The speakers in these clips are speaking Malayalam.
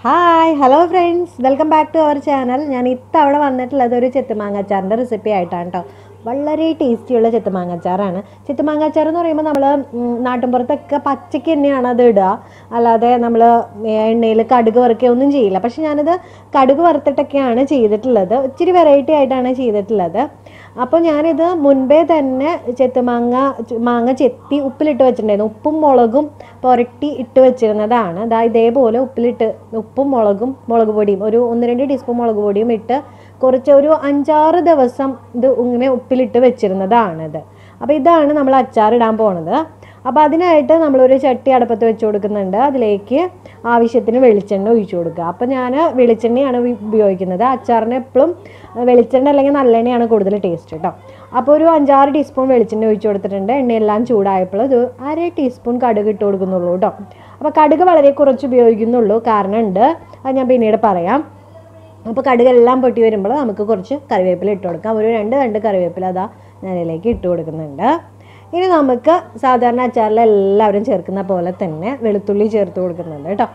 hi hello friends welcome back to our channel ഞാൻ ഇത്തവണ വന്നിട്ടുള്ളത് ഒരു ചെത്തുമാങ്ങാച്ചാറിൻ്റെ റെസിപ്പി ആയിട്ടാണ് കേട്ടോ വളരെ ടേസ്റ്റിയുള്ള ചെത്തുമാങ്ങാച്ചാറാണ് ചെത്തുമാങ്ങാച്ചാർ എന്ന് പറയുമ്പോൾ നമ്മൾ നാട്ടിൻപുറത്തൊക്കെ പച്ചയ്ക്ക് തന്നെയാണ് അത് ഇടുക അല്ലാതെ നമ്മൾ എണ്ണയിൽ കടുക് വറുക്കുക ഒന്നും ചെയ്യില്ല പക്ഷെ ഞാനത് കടുക് വറുത്തിട്ടൊക്കെയാണ് ചെയ്തിട്ടുള്ളത് ഇച്ചിരി വെറൈറ്റി ആയിട്ടാണ് ചെയ്തിട്ടുള്ളത് അപ്പോൾ ഞാനിത് മുൻപേ തന്നെ ചെത്തുമാങ്ങ ചെ- മാങ്ങ ചെത്തി ഉപ്പിലിട്ട് വെച്ചിട്ടുണ്ടായിരുന്നു ഉപ്പും മുളകും പുരട്ടി ഇട്ട് വെച്ചിരുന്നതാണ് അതാ ഇതേപോലെ ഉപ്പിലിട്ട് ഉപ്പും മുളകും മുളക് പൊടിയും ഒരു ഒന്ന് രണ്ട് ടീസ്പൂൺ മുളക് പൊടിയും ഇട്ട് കുറച്ച് ഒരു അഞ്ചാറ് ദിവസം ഇത് ഇങ്ങനെ ഉപ്പിലിട്ട് വെച്ചിരുന്നതാണിത് അപ്പോൾ ഇതാണ് നമ്മൾ അച്ചാറിടാൻ പോണത് അപ്പോൾ അതിനായിട്ട് നമ്മളൊരു ചട്ടി അടുപ്പത്ത് വെച്ച് കൊടുക്കുന്നുണ്ട് അതിലേക്ക് ആവശ്യത്തിന് വെളിച്ചെണ്ണ ഒഴിച്ചു കൊടുക്കുക അപ്പോൾ ഞാൻ വെളിച്ചെണ്ണയാണ് ഉപ- ഉപയോഗിക്കുന്നത് അച്ചാറിന് എപ്പോഴും വെളിച്ചെണ്ണ അല്ലെങ്കിൽ നല്ലെണ്ണയാണ് കൂടുതൽ ടേസ്റ്റ് കേട്ടോ അപ്പോൾ ഒരു അഞ്ചാറ് ടീസ്പൂൺ വെളിച്ചെണ്ണ ഒഴിച്ചു കൊടുത്തിട്ടുണ്ട് എണ്ണയെല്ലാം ചൂടായപ്പോൾ ഒരു അര ടീസ്പൂൺ കടുക് ഇട്ട് കൊടുക്കുന്നുള്ളൂ കേട്ടോ അപ്പോൾ കടുക് വളരെ കുറച്ച് ഉപയോഗിക്കുന്നുള്ളൂ കാരണം ഉണ്ട് അത് ഞാൻ പിന്നീട് പറയാം അപ്പോൾ കടുകെല്ലാം പൊട്ടി വരുമ്പോൾ നമുക്ക് കുറച്ച് കറിവേപ്പില ഇട്ട് കൊടുക്കാം ഒരു രണ്ട് രണ്ട് കറിവേപ്പില അതാ ഞാനിതിലേക്ക് ഇട്ട് കൊടുക്കുന്നുണ്ട് ഇനി നമുക്ക് സാധാരണ അച്ചാറിൽ എല്ലാവരും ചേർക്കുന്ന പോലെ തന്നെ വെളുത്തുള്ളി ചേർത്ത് കൊടുക്കുന്നുണ്ട് കേട്ടോ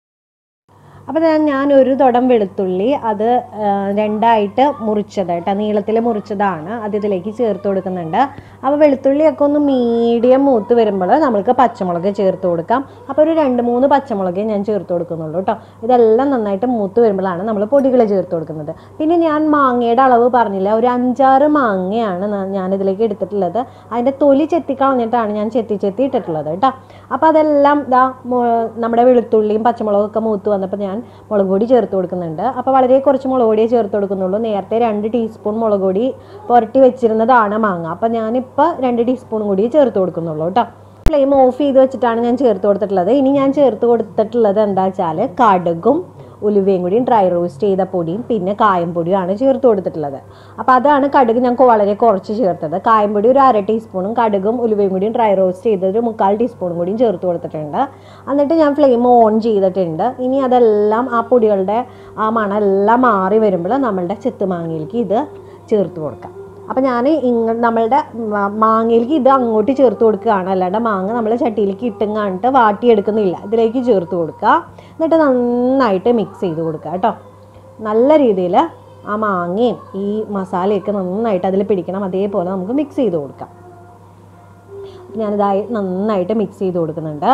അപ്പോൾ ഞാൻ ഞാൻ ഒരു തുടം വെളുത്തുള്ളി അത് ആ, രണ്ടായിട്ട് മുറിച്ചത് കേട്ടോ നീളത്തിൽ മുറിച്ചതാണ് അത് ഇതിലേക്ക് ചേർത്ത് കൊടുക്കുന്നുണ്ട് അപ്പോൾ വെളുത്തുള്ളിയൊക്കെ ഒന്ന് മീഡിയം മൂത്ത് വരുമ്പോൾ നമുക്ക് പച്ചമുളക് ചേർത്ത് കൊടുക്കാം അപ്പോൾ ഒരു രണ്ട് മൂന്ന് പച്ചമുളകേ ഞാൻ ചേർത്ത് കൊടുക്കുന്നുള്ളൂ കേട്ടോ ഇതെല്ലാം നന്നായിട്ട് മൂത്ത് വരുമ്പോഴാണ് നമ്മൾ പൊടികൾ ചേർത്ത് കൊടുക്കുന്നത് പിന്നെ ഞാൻ മാങ്ങയുടെ അളവ് പറഞ്ഞില്ല ഒരു അഞ്ചാറ് മാങ്ങയാണ് ന- ഞാനിതിലേക്ക് എടുത്തിട്ടുള്ളത് അതിൻ്റെ തൊലി ചെത്തി കളഞ്ഞിട്ടാണ് ഞാൻ ചെത്തി ചെത്തി ഇട്ടിട്ടുള്ളത് കേട്ടോ അപ്പോൾ അതെല്ലാം ഇതാ മു- നമ്മുടെ വെളുത്തുള്ളിയും പച്ചമുളകും ഒക്കെ മൂത്ത് വന്നപ്പോൾ ഞാൻ മുളക് പൊടി ചേർത്ത് കൊടുക്കുന്നുണ്ട് അപ്പോൾ വളരെ കുറച്ച് മുളക് പൊടിയേ ചേർത്ത് കൊടുക്കുന്നുള്ളൂ നേരത്തെ രണ്ട് ടീസ്പൂൺ മുളക് പൊടി പുരട്ടി വെച്ചിരുന്നതാണ് മാങ്ങ അപ്പോൾ ഞാനിപ്പോൾ രണ്ട് ടീസ്പൂൺ കൂടി ചേർത്ത് കൊടുക്കുന്നുള്ളൂ കേട്ടോ ഫ്ലെയിം ഓഫ് ചെയ്ത് വെച്ചിട്ടാണ് ഞാൻ ചേർത്ത് കൊടുത്തിട്ടുള്ളത് ഇനി ഞാൻ ചേർത്ത് കൊടുത്തിട്ടുള്ളത് എന്താ വെച്ചാൽ കടുകും ഉലുവയും കൂടിയും ഡ്രൈ റോസ്റ്റ് ചെയ്ത പൊടിയും പിന്നെ കായം പൊടിയുമാണ് ചേർത്ത് കൊടുത്തിട്ടുള്ളത് അപ്പോൾ അതാണ് കടുക് ഞങ്ങൾക്ക് വളരെ കുറച്ച് ചേർത്തത് കായം പൊടി ഒരു അര ടീസ്പൂണും കടുകും ഉലുവയും കൂടിയും ഡ്രൈ റോസ്റ്റ് ചെയ്തത് ഒരു മുക്കാൽ ടീസ്പൂണും കൂടിയും ചേർത്ത് കൊടുത്തിട്ടുണ്ട് എന്നിട്ട് ഞാൻ ഫ്ലെയിം ഓൺ ചെയ്തിട്ടുണ്ട് ഇനി അതെല്ലാം ആ പൊടികളുടെ ആ മണം എല്ലാം മാറി വരുമ്പോൾ നമ്മളുടെ ചെത്തുമാങ്ങയിലേക്ക് ഇത് ചേർത്ത് കൊടുക്കാം അപ്പം ഞാൻ ഇങ്ങ നമ്മളുടെ മ- മാങ്ങയിലേക്ക് ഇത് അങ്ങോട്ട് ചേർത്ത് കൊടുക്കുകയാണ് അല്ലാണ്ട് മാങ്ങ നമ്മൾ ചട്ടിയിലേക്ക് ഇട്ടുങ്ങാണ്ട് വാട്ടിയെടുക്കുന്നില്ല ഇതിലേക്ക് ചേർത്ത് കൊടുക്കുക എന്നിട്ട് നന്നായിട്ട് മിക്സ് ചെയ്ത് കൊടുക്കുക കേട്ടോ നല്ല രീതിയിൽ ആ മാങ്ങയും ഈ മസാലയൊക്കെ നന്നായിട്ട് അതിൽ പിടിക്കണം അതേപോലെ നമുക്ക് മിക്സ് ചെയ്ത് കൊടുക്കാം അപ്പം ഞാനിതായി നന്നായിട്ട് മിക്സ് ചെയ്ത് കൊടുക്കുന്നുണ്ട്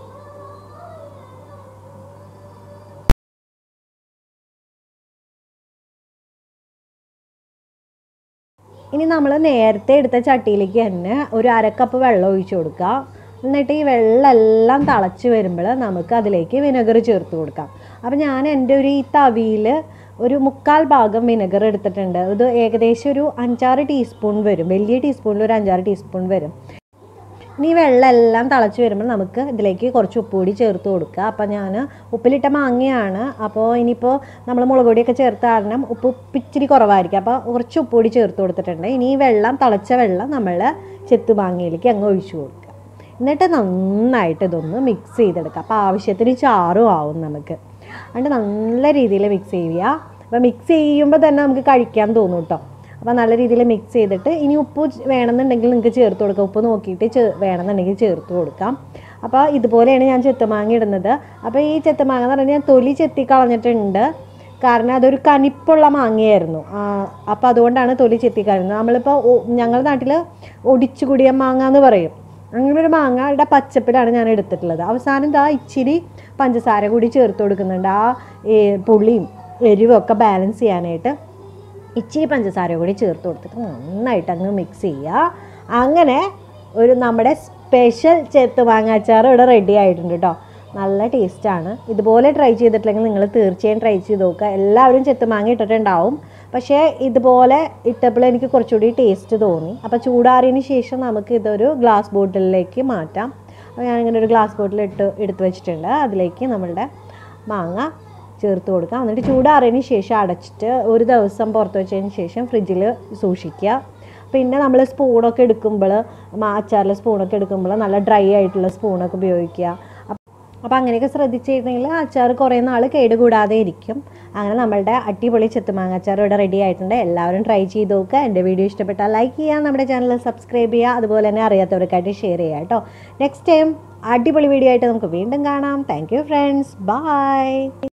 ഇനി നമ്മൾ നേരത്തെ എടുത്ത ചട്ടിയിലേക്ക് തന്നെ ഒരു അരക്കപ്പ് വെള്ളം ഒഴിച്ചു കൊടുക്കുക എന്നിട്ട് ഈ വെള്ളമെല്ലാം തിളച്ച് വരുമ്പോൾ നമുക്ക് അതിലേക്ക് വിനെഗർ ചേർത്ത് കൊടുക്കാം അപ്പം ഞാൻ എൻ്റെ ഒരു ഈ തവിയിൽ ഒരു മുക്കാൽ ഭാഗം വിനെഗർ എടുത്തിട്ടുണ്ട് ഇത് ഏകദേശം ഒരു അഞ്ചാറ് ടീസ്പൂൺ വരും വലിയ ടീസ്പൂണിൽ ഒരു അഞ്ചാറ് ടീസ്പൂൺ വരും ഇനി ഈ വെള്ളമെല്ലാം തിളച്ച് വരുമ്പോൾ നമുക്ക് ഇതിലേക്ക് കുറച്ച് ഉപ്പ് കൂടി ചേർത്ത് കൊടുക്കുക അപ്പോൾ ഞാൻ ഉപ്പിലിട്ട മാങ്ങയാണ് അപ്പോൾ ഇനിയിപ്പോൾ നമ്മൾ മുളക് പൊടിയൊക്കെ ചേർത്ത കാരണം ഉപ്പ് ഇച്ചിരി കുറവായിരിക്കും അപ്പോൾ കുറച്ച് ഉപ്പ് കൂടി ചേർത്ത് കൊടുത്തിട്ടുണ്ട് ഇനി ഈ വെള്ളം തിളച്ച വെള്ളം നമ്മൾ ചെത്തു മാങ്ങയിലേക്ക് അങ്ങ് ഒഴിച്ചു കൊടുക്കുക എന്നിട്ട് നന്നായിട്ട് ഇതൊന്ന് മിക്സ് ചെയ്തെടുക്കുക അപ്പോൾ ആവശ്യത്തിന് ചാറും ആവും നമുക്ക് അതുകൊണ്ട് നല്ല രീതിയിൽ മിക്സ് ചെയ്യുക അപ്പോൾ മിക്സ് ചെയ്യുമ്പോൾ തന്നെ നമുക്ക് കഴിക്കാൻ തോന്നും കേട്ടോ അപ്പോൾ നല്ല രീതിയിൽ മിക്സ് ചെയ്തിട്ട് ഇനി ഉപ്പ് ച് വേണമെന്നുണ്ടെങ്കിൽ നിങ്ങൾക്ക് ചേർത്ത് കൊടുക്കാം ഉപ്പ് നോക്കിയിട്ട് ചേ വേണമെന്നുണ്ടെങ്കിൽ ചേർത്ത് കൊടുക്കാം അപ്പോൾ ഇതുപോലെയാണ് ഞാൻ ചെത്തുമാങ്ങ ഇടുന്നത് അപ്പോൾ ഈ ചെത്തുമാങ്ങ എന്ന് പറഞ്ഞാൽ ഞാൻ തൊലി ചെത്തി കളഞ്ഞിട്ടുണ്ട് കാരണം അതൊരു കനിപ്പുള്ള മാങ്ങയായിരുന്നു അപ്പോൾ അതുകൊണ്ടാണ് തൊലി ചെത്തി കളയുന്നത് നമ്മളിപ്പോൾ ഒ- ഞങ്ങളുടെ നാട്ടിൽ ഒടിച്ചുകുടിയ മാങ്ങ എന്ന് പറയും അങ്ങനെ ഒരു മാങ്ങയുടെ പച്ചപ്പിലാണ് ഞാൻ എടുത്തിട്ടുള്ളത് അവസാനം ഇതാ ഇച്ചിരി പഞ്ചസാര കൂടി ചേർത്ത് കൊടുക്കുന്നുണ്ട് ആ ഏ, പുളിയും എരിവും ഒക്കെ ബാലൻസ് ചെയ്യാനായിട്ട് ഇച്ചിരി പഞ്ചസാര കൂടി ചേർത്ത് കൊടുത്തിട്ട് നന്നായിട്ട് അങ്ങ് മിക്സ് ചെയ്യുക അങ്ങനെ ഒരു നമ്മുടെ സ്പെഷ്യൽ ചെത്ത് മാങ്ങാച്ചാർ ഇവിടെ റെഡി ആയിട്ടുണ്ട് കേട്ടോ നല്ല ടേസ്റ്റാണ് ഇതുപോലെ ട്രൈ ചെയ്തിട്ടില്ലെങ്കിൽ നിങ്ങൾ തീർച്ചയായും ട്രൈ ചെയ്ത് നോക്കുക എല്ലാവരും ചെത്ത് മാങ്ങ ഇട്ടിട്ടുണ്ടാവും പക്ഷേ ഇതുപോലെ ഇട്ടപ്പോൾ എനിക്ക് കുറച്ചുകൂടി ടേസ്റ്റ് തോന്നി അപ്പോൾ ചൂടാറിയതിന് ശേഷം നമുക്ക് ഇതൊരു ഗ്ലാസ് ബോട്ടിലിലേക്ക് മാറ്റാം അപ്പോൾ ഞാനിങ്ങനെ ഒരു ഗ്ലാസ് ബോട്ടിൽ ഇട്ട് എടുത്ത് വെച്ചിട്ടുണ്ട് അതിലേക്ക് നമ്മളുടെ മാങ്ങ ചേർത്ത് കൊടുക്കാം എന്നിട്ട് ചൂടാറിയതിന് ശേഷം അടച്ചിട്ട് ഒരു ദിവസം പുറത്ത് വെച്ചതിന് ശേഷം ഫ്രിഡ്ജിൽ സൂക്ഷിക്കുക പിന്നെ നമ്മൾ സ്പൂണൊക്കെ എടുക്കുമ്പോൾ അച്ചാറിൽ സ്പൂണൊക്കെ എടുക്കുമ്പോൾ നല്ല ഡ്രൈ ആയിട്ടുള്ള സ്പൂണൊക്കെ ഉപയോഗിക്കുക അപ്പോൾ അങ്ങനെയൊക്കെ ശ്രദ്ധിച്ചിരുന്നെങ്കിൽ അച്ചാർ കുറേ നാൾ കേടുകൂടാതെ ഇരിക്കും അങ്ങനെ നമ്മളുടെ അടിപൊളി ചെത്തുമാങ്ങ അച്ചാർ ഇവിടെ റെഡി ആയിട്ടുണ്ട് എല്ലാവരും ട്രൈ ചെയ്ത് നോക്കുക എൻ്റെ വീഡിയോ ഇഷ്ടപ്പെട്ടാൽ ലൈക്ക് ചെയ്യുക നമ്മുടെ ചാനൽ സബ്സ്ക്രൈബ് ചെയ്യുക അതുപോലെ തന്നെ അറിയാത്തവർക്കായിട്ട് ഷെയർ ചെയ്യുക കേട്ടോ നെക്സ്റ്റ് ടൈം അടിപൊളി വീഡിയോ ആയിട്ട് നമുക്ക് വീണ്ടും കാണാം താങ്ക് യു ഫ്രണ്ട്സ് ബൈ